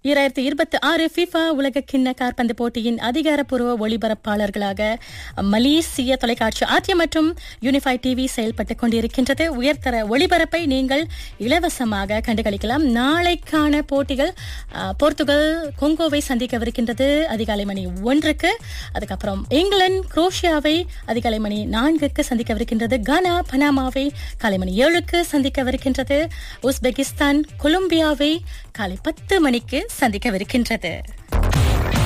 இரண்டாயிரத்தி இருபத்தி ஆறு ஃபிஃபா உலக கிண்ண காற்பந்து போட்டியின் அதிகாரப்பூர்வ ஒளிபரப்பாளர்களாக மலேசிய தொலைக்காட்சி ஆத்திய மற்றும் யூனிஃபை டிவி செயல்பட்டுக் கொண்டிருக்கின்றது உயர்தர ஒளிபரப்பை நீங்கள் இலவசமாக கண்டுகளிக்கலாம் நாளைக்கான போட்டிகள் அஹ், போர்த்துகல் கொங்கோவை சந்திக்கவிருக்கின்றது அதிகாலை மணி ஒன்றுக்கு அதுக்கப்புறம் இங்கிலாந்து குரோஷியாவை அதிகாலை மணி நான்குக்கு சந்திக்கவிருக்கின்றது கானா பனாமாவை காலை மணி ஏழுக்கு சந்திக்கவிருக்கின்றது உஸ்பெகிஸ்தான் கொலம்பியாவை காலை பத்து மணிக்கு சந்திக்கவிருக்கின்றது